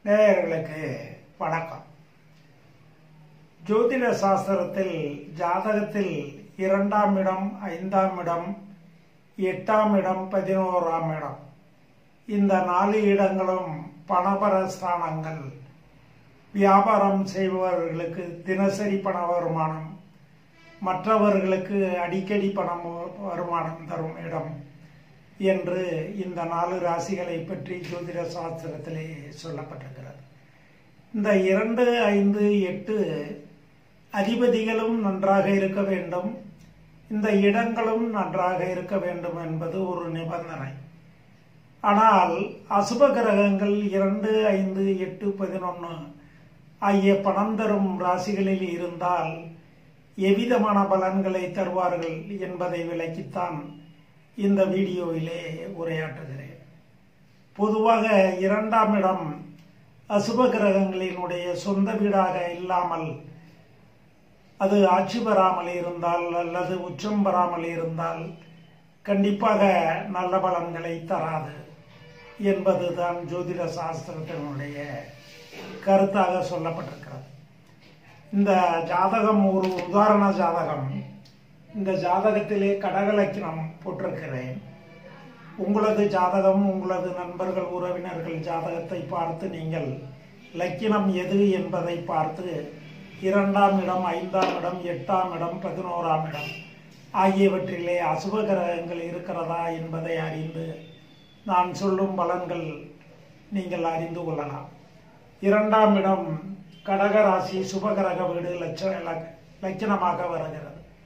நேயர்களுக்கு வணக்கம் ஜோதிட சாஸ்திரத்தில் ஜாதகத்தில் இரண்டாம் இடம் ஐந்தாம் இடம் எட்டாம் இடம் பதினோராம் இடம் இந்த நாலு இடங்களும் பணபர ஸ்தானங்கள் வியாபாரம் செய்பவர்களுக்கு தினசரி பண வருமானம் மற்றவர்களுக்கு அடிக்கடி பணம் வருமானம் தரும் இடம் என்று இந்த நாலு ராசிகளை பற்றி ஜோதிட சாஸ்திரத்திலே சொல்லப்பட்டிருக்கிறது இந்த இரண்டு ஐந்து எட்டு அதிபதிகளும் நன்றாக இருக்க வேண்டும் இந்த இடங்களும் நன்றாக இருக்க வேண்டும் என்பது ஒரு நிபந்தனை ஆனால் அசுப கிரகங்கள் இரண்டு ஐந்து எட்டு பதினொன்று ஆகிய பணம் தரும் ராசிகளில் இருந்தால் எவ்விதமான பலன்களை தருவார்கள் என்பதை விளக்கித்தான் இந்த வீடியோவிலே உரையாற்றுகிறேன் பொதுவாக இரண்டாம் இடம் அசுப கிரகங்களினுடைய சொந்த வீடாக இல்லாமல் அது ஆட்சி பெறாமல் இருந்தால் அல்லது உச்சம் பெறாமல் இருந்தால் கண்டிப்பாக நல்ல பலன்களை தராது என்பதுதான் ஜோதிட சாஸ்திரத்தினுடைய கருத்தாக சொல்லப்பட்டிருக்கிறது இந்த ஜாதகம் ஒரு உதாரண ஜாதகம் இந்த ஜாதகத்திலே கடகலக்கினம் போட்டிருக்கிறேன் உங்களது ஜாதகம் உங்களது நண்பர்கள் உறவினர்கள் ஜாதகத்தை பார்த்து நீங்கள் லக்கினம் எது என்பதை பார்த்து இரண்டாம் இடம் ஐந்தாம் இடம் எட்டாம் இடம் பதினோராம் இடம் ஆகியவற்றிலே அசுப கிரகங்கள் இருக்கிறதா என்பதை அறிந்து நான் சொல்லும் பலன்கள் நீங்கள் அறிந்து கொள்ளலாம் இரண்டாம் இடம் கடகராசி சுபகிரக வீடு லட்ச லட்சணமாக வருகிறது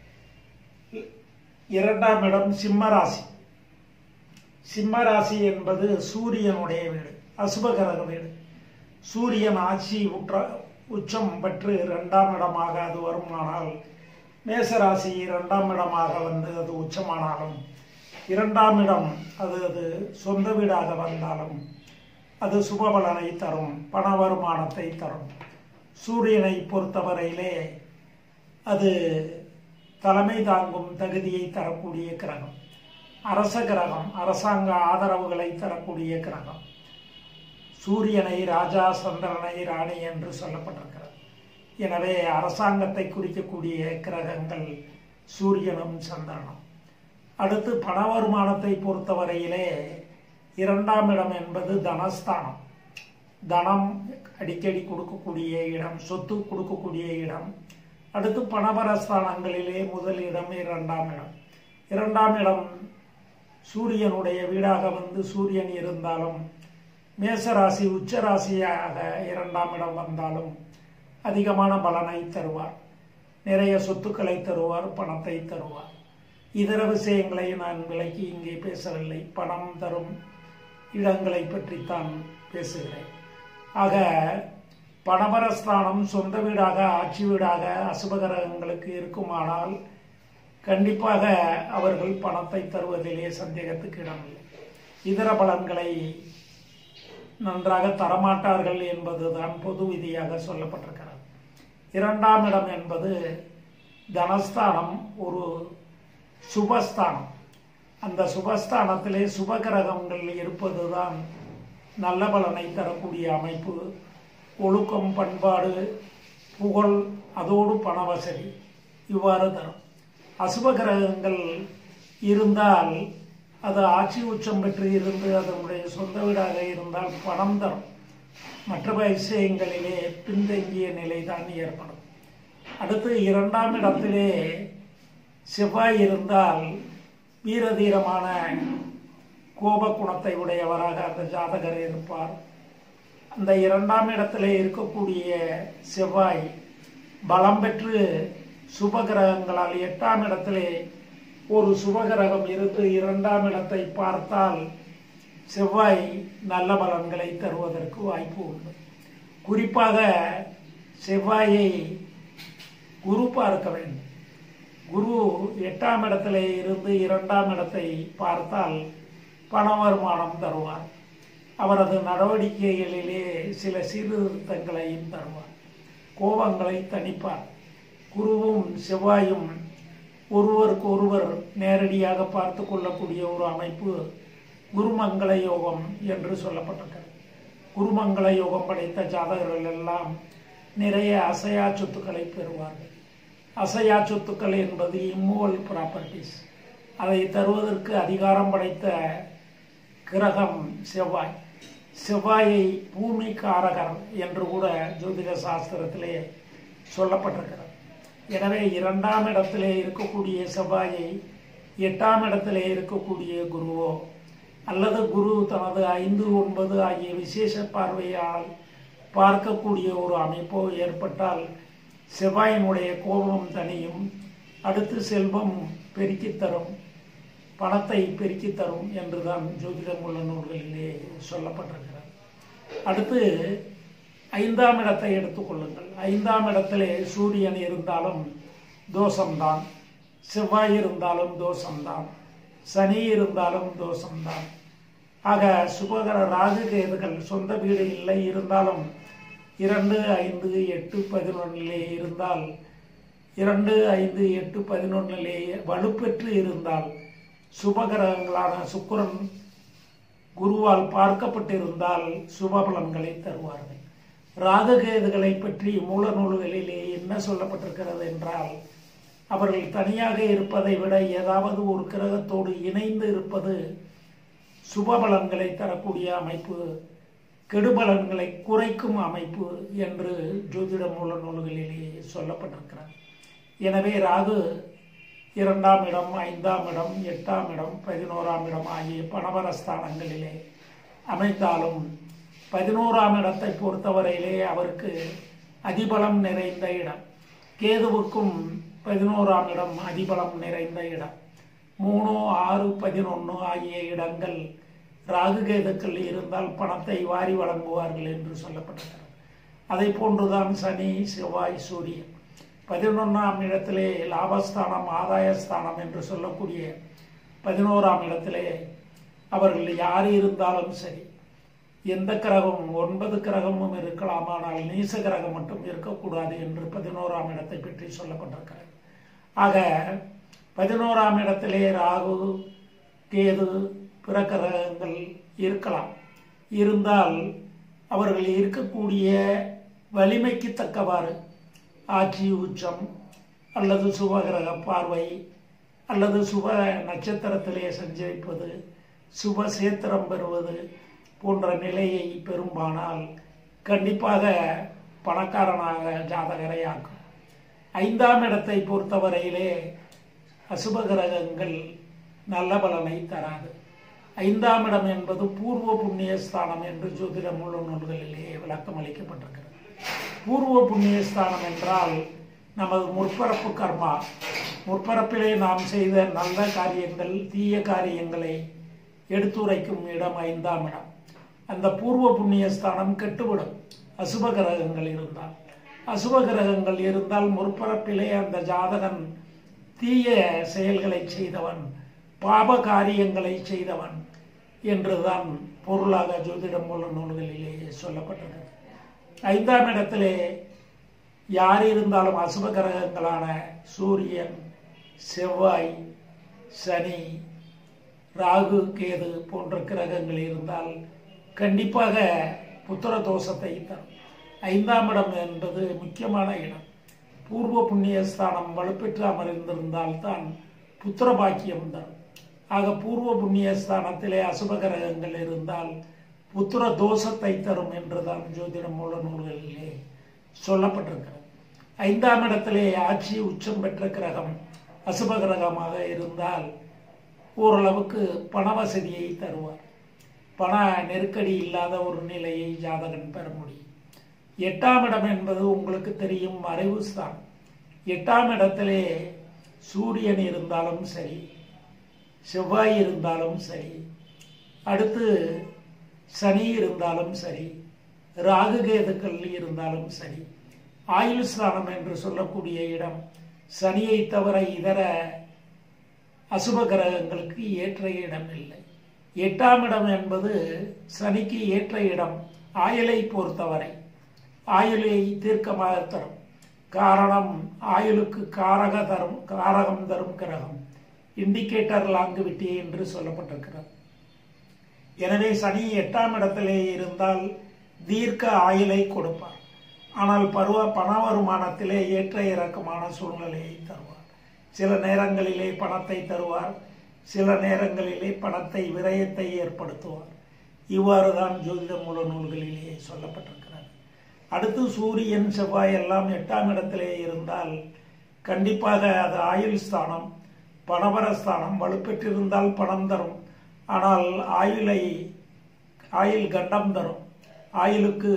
இரண்டாம் இடம் சிம்மராசி சிம்மராசி என்பது சூரியனுடைய வீடு அசுபகிரக வீடு சூரியன் ஆட்சி உற்ற உச்சம் பெற்று இரண்டாம் இடமாக அது வருமானால் மேசராசி இரண்டாம் இடமாக வந்து அது உச்சமானாலும் இரண்டாம் இடம் அது அது சொந்த வீடாக வந்தாலும் அது சுபபலனை தரும் பண வருமானத்தை தரும் சூரியனை பொறுத்தவரையிலே அது தலைமை தாங்கும் தகுதியை தரக்கூடிய கிரகம் அரச கிரகம் அரசாங்க ஆதரவுகளை தரக்கூடிய கிரகம் சூரியனை ராஜா சந்திரனை ராணி என்று சொல்லப்பட்டிருக்கிறது எனவே அரசாங்கத்தை குறிக்கக்கூடிய கிரகங்கள் சூரியனும் சந்திரனும் அடுத்து பண வருமானத்தை பொறுத்தவரையிலே இரண்டாம் இடம் என்பது தனஸ்தானம் தனம் அடிக்கடி கொடுக்கக்கூடிய இடம் சொத்து கொடுக்கக்கூடிய இடம் அடுத்து பணபரஸ்தானங்களிலே முதல் இடம் இரண்டாம் இடம் இரண்டாம் இடம் சூரியனுடைய வீடாக வந்து சூரியன் இருந்தாலும் மேசராசி உச்சராசியாக இரண்டாம் இடம் வந்தாலும் அதிகமான பலனை தருவார் நிறைய சொத்துக்களை தருவார் பணத்தை தருவார் இதர விஷயங்களை நான் விளக்கி இங்கே பேசவில்லை பணம் தரும் இடங்களை பற்றித்தான் பேசுகிறேன் ஆக பணபரஸ்தானம் சொந்த வீடாக ஆட்சி வீடாக அசுபகிரகங்களுக்கு இருக்குமானால் கண்டிப்பாக அவர்கள் பணத்தை தருவதிலே சந்தேகத்துக்கு இடமில்லை இதர பலன்களை நன்றாக தரமாட்டார்கள் என்பதுதான் பொது விதியாக சொல்லப்பட்டிருக்கிறது இரண்டாம் இடம் என்பது தனஸ்தானம் ஒரு சுபஸ்தானம் அந்த சுபஸ்தானத்திலே சுபகிரகங்கள் இருப்பதுதான் நல்ல பலனை தரக்கூடிய அமைப்பு ஒழுக்கம் பண்பாடு புகழ் அதோடு பண வசதி இவ்வாறு தரும் அசுப கிரகங்கள் இருந்தால் அது ஆட்சி உச்சம் பெற்று இருந்து அதனுடைய சொந்த வீடாக இருந்தால் பணம் தரும் மற்ற விஷயங்களிலே பின்தங்கிய நிலை தான் ஏற்படும் அடுத்து இரண்டாம் இடத்திலே செவ்வாய் இருந்தால் வீரதீரமான கோப குணத்தை உடையவராக அந்த ஜாதகர் இருப்பார் அந்த இரண்டாம் இடத்துல இருக்கக்கூடிய செவ்வாய் பலம் பெற்று சுபகிரகங்களால் எட்டாம் இடத்திலே ஒரு சுபகிரகம் இருந்து இரண்டாம் இடத்தை பார்த்தால் செவ்வாய் நல்ல பலன்களை தருவதற்கு வாய்ப்பு உண்டு குறிப்பாக செவ்வாயை குரு பார்க்க வேண்டும் குரு எட்டாம் இடத்துல இருந்து இரண்டாம் இடத்தை பார்த்தால் பண வருமானம் தருவார் அவரது நடவடிக்கைகளிலே சில சீர்திருத்தங்களையும் தருவார் கோபங்களை தணிப்பார் குருவும் செவ்வாயும் ஒருவருக்கு ஒருவர் நேரடியாக பார்த்து கொள்ளக்கூடிய ஒரு அமைப்பு குருமங்கள யோகம் என்று சொல்லப்பட்டிருக்கிறது குருமங்கள யோகம் படைத்த ஜாதகர்கள் எல்லாம் நிறைய அசையா சொத்துக்களை பெறுவார்கள் அசையா சொத்துக்கள் என்பது இம்மூவல் ப்ராப்பர்ட்டிஸ் அதை தருவதற்கு அதிகாரம் படைத்த கிரகம் செவ்வாய் செவ்வாயை பூமி காரகர் என்று கூட ஜோதிட சாஸ்திரத்திலே சொல்லப்பட்டிருக்கிறது எனவே இரண்டாம் இடத்திலே இருக்கக்கூடிய செவ்வாயை எட்டாம் இடத்திலே இருக்கக்கூடிய குருவோ அல்லது குரு தனது ஐந்து ஒன்பது ஆகிய விசேஷ பார்வையால் பார்க்கக்கூடிய ஒரு அமைப்போ ஏற்பட்டால் செவ்வாயினுடைய கோபம் தனியும் அடுத்து செல்வம் பெருக்கித் தரும் பணத்தை பெருக்கித் தரும் என்றுதான் ஜோதிடம் உள்ள நூல்களிலே சொல்லப்பட்டிருக்கிறது அடுத்து ஐந்தாம் இடத்தை எடுத்துக்கொள்ளுங்கள் ஐந்தாம் இடத்திலே சூரியன் இருந்தாலும் தோஷம்தான் செவ்வாய் இருந்தாலும் தோஷம்தான் சனி இருந்தாலும் தோஷம்தான் ஆக சுபகர ராகு கேதுகள் சொந்த வீடு இல்லை இருந்தாலும் இரண்டு ஐந்து எட்டு பதினொன்றிலே இருந்தால் இரண்டு ஐந்து எட்டு பதினொன்றிலே வலுப்பெற்று இருந்தால் சுபகிரகங்களான சுக்கிரன் குருவால் பார்க்கப்பட்டிருந்தால் சுபபலன்களை தருவார்கள் ராககேதுகளை பற்றி மூல நூல்களிலே என்ன சொல்லப்பட்டிருக்கிறது என்றால் அவர்கள் தனியாக இருப்பதை விட ஏதாவது ஒரு கிரகத்தோடு இணைந்து இருப்பது சுபபலன்களை தரக்கூடிய அமைப்பு கெடுபலன்களை குறைக்கும் அமைப்பு என்று ஜோதிட மூல நூல்களிலே சொல்லப்பட்டிருக்கிறது எனவே ராகு இரண்டாம் இடம் ஐந்தாம் இடம் எட்டாம் இடம் பதினோராம் இடம் ஆகிய பணவரஸ்தானங்களிலே அமைந்தாலும் பதினோராம் இடத்தை பொறுத்தவரையிலே அவருக்கு அதிபலம் நிறைந்த இடம் கேதுவுக்கும் பதினோராம் இடம் அதிபலம் நிறைந்த இடம் மூணு ஆறு பதினொன்று ஆகிய இடங்கள் ராகு கேதுக்கள் இருந்தால் பணத்தை வாரி வழங்குவார்கள் என்று சொல்லப்பட்டிருக்கிறது அதை போன்றுதான் சனி செவ்வாய் சூரியன் பதினொன்றாம் இடத்திலே லாபஸ்தானம் ஆதாயஸ்தானம் என்று சொல்லக்கூடிய பதினோராம் இடத்திலே அவர்கள் யார் இருந்தாலும் சரி எந்த கிரகமும் ஒன்பது கிரகமும் இருக்கலாம் ஆனால் நீச கிரகம் மட்டும் இருக்கக்கூடாது என்று பதினோராம் இடத்தை பற்றி சொல்லப்பட்டிருக்கிறது ஆக பதினோராம் இடத்திலே ராகு கேது பிற கிரகங்கள் இருக்கலாம் இருந்தால் அவர்கள் இருக்கக்கூடிய வலிமைக்கு தக்கவாறு ஆட்சி உச்சம் அல்லது சுபகிரக பார்வை அல்லது சுப நட்சத்திரத்திலே சஞ்சரிப்பது சுப சேத்திரம் பெறுவது போன்ற நிலையை பெறும்பானால் கண்டிப்பாக பணக்காரனாக ஜாதகரை ஆக்கும் ஐந்தாம் இடத்தை பொறுத்தவரையிலே அசுப கிரகங்கள் நல்ல பலனை தராது ஐந்தாம் இடம் என்பது பூர்வ புண்ணிய ஸ்தானம் என்று ஜோதிட முழு நூல்களிலே விளக்கம் அளிக்கப்பட்டிருக்கிறது பூர்வ புண்ணிய ஸ்தானம் என்றால் நமது முற்பரப்பு கர்மா முற்பரப்பிலே நாம் செய்த நல்ல காரியங்கள் தீய காரியங்களை எடுத்துரைக்கும் இடம் ஐந்தாம் இடம் அந்த பூர்வ புண்ணிய ஸ்தானம் கெட்டுவிடும் அசுப கிரகங்கள் இருந்தால் அசுப கிரகங்கள் இருந்தால் முற்பரப்பிலே அந்த ஜாதகன் தீய செயல்களை செய்தவன் பாப காரியங்களை செய்தவன் என்றுதான் பொருளாக ஜோதிடம் மூல நூல்களிலே சொல்லப்பட்டது ஐந்தாம் இடத்திலே யார் இருந்தாலும் அசுப கிரகங்களான சூரியன் செவ்வாய் சனி ராகு கேது போன்ற கிரகங்கள் இருந்தால் கண்டிப்பாக புத்திர தோஷத்தை தரும் ஐந்தாம் இடம் என்பது முக்கியமான இடம் பூர்வ புண்ணிய ஸ்தானம் வலுப்பெற்று அமர்ந்திருந்தால் தான் புத்திர பாக்கியம் தரும் ஆக பூர்வ புண்ணிய ஸ்தானத்திலே அசுப கிரகங்கள் இருந்தால் புத்திர தோஷத்தை தரும் என்றுதான் ஜோதிட மூல நூல்களிலே சொல்லப்பட்டிருக்கிறது ஐந்தாம் இடத்திலே ஆட்சி உச்சம் பெற்ற கிரகம் அசுப கிரகமாக இருந்தால் ஓரளவுக்கு பண வசதியை தருவார் பண நெருக்கடி இல்லாத ஒரு நிலையை ஜாதகன் பெற முடியும் எட்டாம் இடம் என்பது உங்களுக்கு தெரியும் மறைவு ஸ்தானம் எட்டாம் இடத்திலே சூரியன் இருந்தாலும் சரி செவ்வாய் இருந்தாலும் சரி அடுத்து சனி இருந்தாலும் சரி ராகு கேதுக்கள் இருந்தாலும் சரி ஆயுள் ஸ்தானம் என்று சொல்லக்கூடிய இடம் சனியை தவிர இதர அசுப கிரகங்களுக்கு ஏற்ற இடம் இல்லை எட்டாம் இடம் என்பது சனிக்கு ஏற்ற இடம் ஆயுளை பொறுத்தவரை ஆயுளை தீர்க்கமாக தரும் காரணம் ஆயுளுக்கு காரக தரும் காரகம் தரும் கிரகம் இண்டிகேட்டர் லாங்குவிட்டி என்று சொல்லப்பட்டிருக்கிறது எனவே சனி எட்டாம் இடத்திலே இருந்தால் தீர்க்க ஆயுளை கொடுப்பார் ஆனால் பருவ பண வருமானத்திலே ஏற்ற இறக்கமான சூழ்நிலையை தருவார் சில நேரங்களிலே பணத்தை தருவார் சில நேரங்களிலே பணத்தை விரயத்தை ஏற்படுத்துவார் இவ்வாறு தான் ஜோதிட மூல நூல்களிலே சொல்லப்பட்டிருக்கிறது அடுத்து சூரியன் செவ்வாய் எல்லாம் எட்டாம் இடத்திலே இருந்தால் கண்டிப்பாக அது ஆயுள் ஸ்தானம் பணபர ஸ்தானம் வலுப்பெற்றிருந்தால் பணம் தரும் ஆனால் ஆயுளை ஆயுள் கண்டம் தரும் ஆயுளுக்கு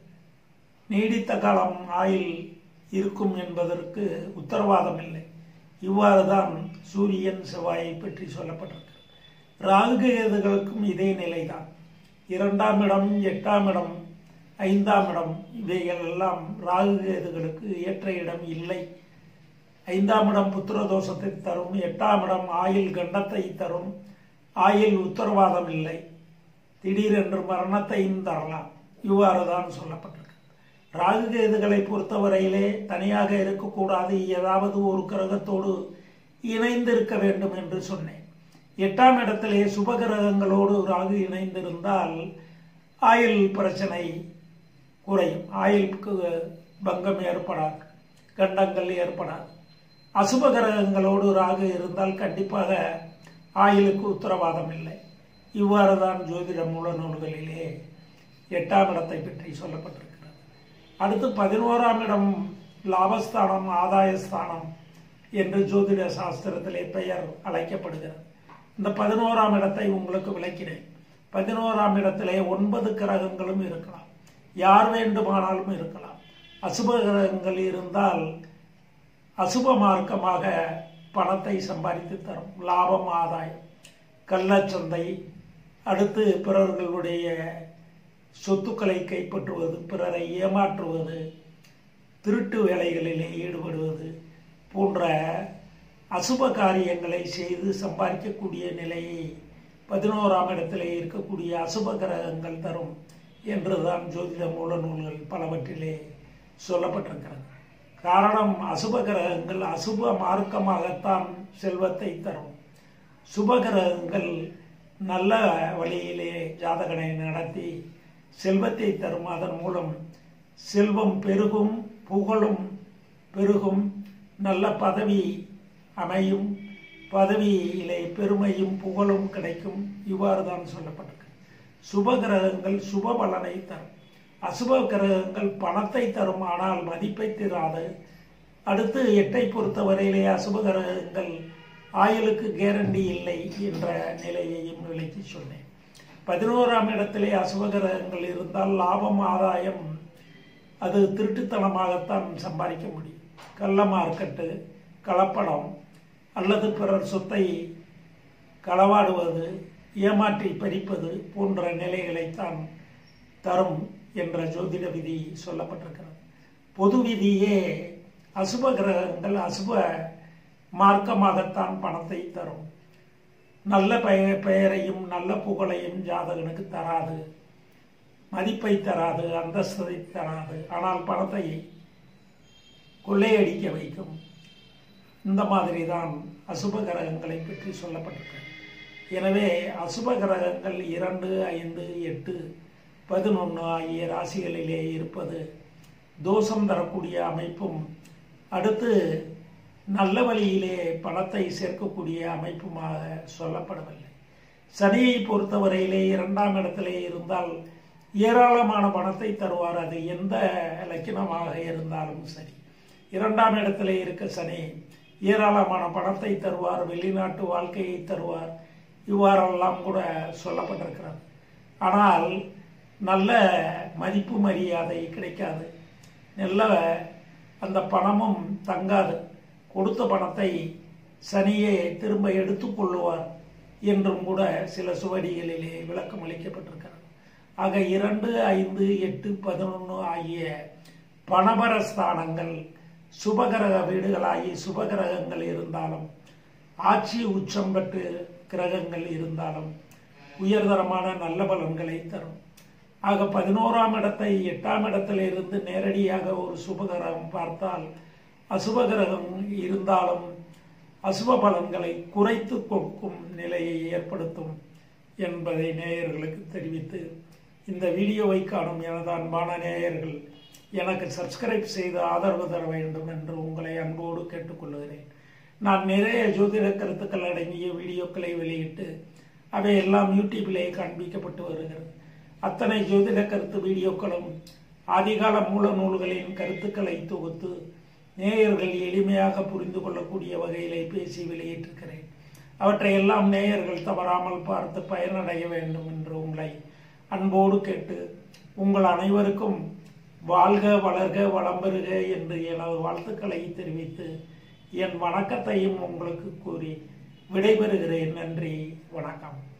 நீடித்த காலம் ஆயுள் இருக்கும் என்பதற்கு உத்தரவாதம் இல்லை இவ்வாறு தான் சூரியன் செவ்வாயை பற்றி சொல்லப்பட்டிருக்கு ராகு கேதுகளுக்கும் இதே நிலைதான் இரண்டாம் இடம் எட்டாம் இடம் ஐந்தாம் இடம் இவைகள் எல்லாம் ராகு கேதுகளுக்கு ஏற்ற இடம் இல்லை ஐந்தாம் இடம் புத்திர தோஷத்தை தரும் எட்டாம் இடம் ஆயில் கண்டத்தை தரும் ஆயில் உத்தரவாதம் இல்லை திடீரென்று மரணத்தையும் தரலாம் இவ்வாறு தான் சொல்லப்பட்டிருக்கு ராகு கேதுகளை பொறுத்தவரையிலே தனியாக இருக்கக்கூடாது ஏதாவது ஒரு கிரகத்தோடு இணைந்திருக்க வேண்டும் என்று சொன்னேன் எட்டாம் இடத்திலே சுபகிரகங்களோடு ராகு இணைந்திருந்தால் ஆயுள் பிரச்சனை குறையும் ஆயுளுக்கு பங்கம் ஏற்படாது கண்டங்கள் ஏற்படாது அசுப கிரகங்களோடு ராகு இருந்தால் கண்டிப்பாக ஆயுளுக்கு உத்தரவாதம் இல்லை இவ்வாறு தான் ஜோதிட மூல நூல்களிலே எட்டாம் இடத்தை பற்றி சொல்லப்பட்டிருக்கிறது அடுத்து பதினோராம் இடம் லாபஸ்தானம் ஆதாயஸ்தானம் என்று ஜோதிட சாஸ்திரத்திலே பெயர் அழைக்கப்படுகிறது இந்த பதினோராம் இடத்தை உங்களுக்கு விளக்கினேன் பதினோராம் இடத்திலே ஒன்பது கிரகங்களும் இருக்கலாம் யார் வேண்டுமானாலும் இருக்கலாம் அசுப கிரகங்கள் இருந்தால் அசுப மார்க்கமாக பணத்தை சம்பாதித்து தரும் லாபம் ஆதாயம் கள்ளச்சந்தை அடுத்து பிறர்களுடைய சொத்துக்களை கைப்பற்றுவது பிறரை ஏமாற்றுவது திருட்டு வேலைகளிலே ஈடுபடுவது போன்ற அசுப காரியங்களை செய்து சம்பாதிக்கக்கூடிய நிலையை பதினோராம் இடத்திலே இருக்கக்கூடிய அசுப கிரகங்கள் தரும் என்றுதான் ஜோதிட மூல நூல்கள் பலவற்றிலே சொல்லப்பட்டிருக்கிறது காரணம் அசுப கிரகங்கள் அசுப மார்க்கமாகத்தான் செல்வத்தை தரும் சுப கிரகங்கள் நல்ல வழியிலே ஜாதகனை நடத்தி செல்வத்தை தரும் அதன் மூலம் செல்வம் பெருகும் புகழும் பெருகும் நல்ல பதவி அமையும் பதவியிலே பெருமையும் புகழும் கிடைக்கும் இவ்வாறு தான் சொல்லப்பட்டிருக்கு சுப கிரகங்கள் சுப பலனை தரும் அசுப கிரகங்கள் பணத்தை தரும் ஆனால் மதிப்பை தராது அடுத்து எட்டை பொறுத்தவரையிலே அசுப கிரகங்கள் ஆயுளுக்கு கேரண்டி இல்லை என்ற நிலையையும் விளக்கி சொன்னேன் பதினோராம் இடத்திலே அசுப கிரகங்கள் இருந்தால் லாபம் ஆதாயம் அது திருட்டுத்தனமாகத்தான் சம்பாதிக்க முடியும் கள்ள மார்க்கெட்டு கலப்படம் அல்லது பிறர் சொத்தை களவாடுவது ஏமாற்றி பறிப்பது போன்ற நிலைகளைத்தான் தரும் என்ற ஜோதிட விதி சொல்லப்பட்டிருக்கிறது பொது விதியே அசுப கிரகங்கள் அசுப மார்க்கமாகத்தான் பணத்தை தரும் நல்ல பெயர் பெயரையும் நல்ல புகழையும் ஜாதகனுக்கு தராது மதிப்பை தராது அந்தஸ்தை தராது ஆனால் பணத்தை கொள்ளையடிக்க வைக்கும் இந்த மாதிரி தான் அசுப கிரகங்களை பற்றி சொல்லப்பட்டிருக்கு எனவே அசுப கிரகங்கள் இரண்டு ஐந்து எட்டு பதினொன்று ஆகிய ராசிகளிலே இருப்பது தோஷம் தரக்கூடிய அமைப்பும் அடுத்து நல்ல வழியிலே பணத்தை சேர்க்கக்கூடிய அமைப்புமாக சொல்லப்படவில்லை சனியை பொறுத்தவரையிலே இரண்டாம் இடத்திலே இருந்தால் ஏராளமான பணத்தை தருவார் அது எந்த இலக்கினமாக இருந்தாலும் சரி இரண்டாம் இடத்திலே இருக்க சனி ஏராளமான பணத்தை தருவார் வெளிநாட்டு வாழ்க்கையை தருவார் இவ்வாறெல்லாம் கூட சொல்லப்பட்டிருக்கிறது ஆனால் நல்ல மதிப்பு மரியாதை கிடைக்காது நல்ல அந்த பணமும் தங்காது கொடுத்த பணத்தை சனியே திரும்ப எடுத்துக்கொள்ளுவார் என்றும் கூட சில சுவடிகளிலே விளக்கம் அளிக்கப்பட்டிருக்கிறது ஆக இரண்டு ஐந்து எட்டு பதினொன்று ஆகிய பணபர ஸ்தானங்கள் சுபகிரக வீடுகளாகி சுபகிரகங்கள் இருந்தாலும் ஆட்சி உச்சம் பெற்று கிரகங்கள் இருந்தாலும் உயர்தரமான நல்ல பலன்களை தரும் ஆக பதினோராம் இடத்தை எட்டாம் இடத்திலிருந்து நேரடியாக ஒரு சுபகிரகம் பார்த்தால் அசுபகிரகம் இருந்தாலும் அசுப பலன்களை குறைத்து கொடுக்கும் நிலையை ஏற்படுத்தும் என்பதை நேயர்களுக்கு தெரிவித்து இந்த வீடியோவை காணும் எனது அன்பான நேயர்கள் எனக்கு சப்ஸ்கிரைப் செய்து ஆதரவு தர வேண்டும் என்று உங்களை அன்போடு கேட்டுக்கொள்கிறேன் நான் நிறைய ஜோதிட கருத்துக்கள் அடங்கிய வீடியோக்களை வெளியிட்டு அவை எல்லாம் யூடியூபிலே காண்பிக்கப்பட்டு வருகிறது அத்தனை ஜோதிட கருத்து வீடியோக்களும் ஆதிகால மூல நூல்களின் கருத்துக்களை தொகுத்து நேயர்கள் எளிமையாக புரிந்து கொள்ளக்கூடிய வகையிலே பேசி வெளியிட்டிருக்கிறேன் அவற்றை எல்லாம் நேயர்கள் தவறாமல் பார்த்து பயனடைய வேண்டும் என்று உங்களை அன்போடு கேட்டு உங்கள் அனைவருக்கும் வாழ்க வளர்க வளம் பெறுக என்று எனது வாழ்த்துக்களை தெரிவித்து என் வணக்கத்தையும் உங்களுக்கு கூறி விடைபெறுகிறேன் நன்றி வணக்கம்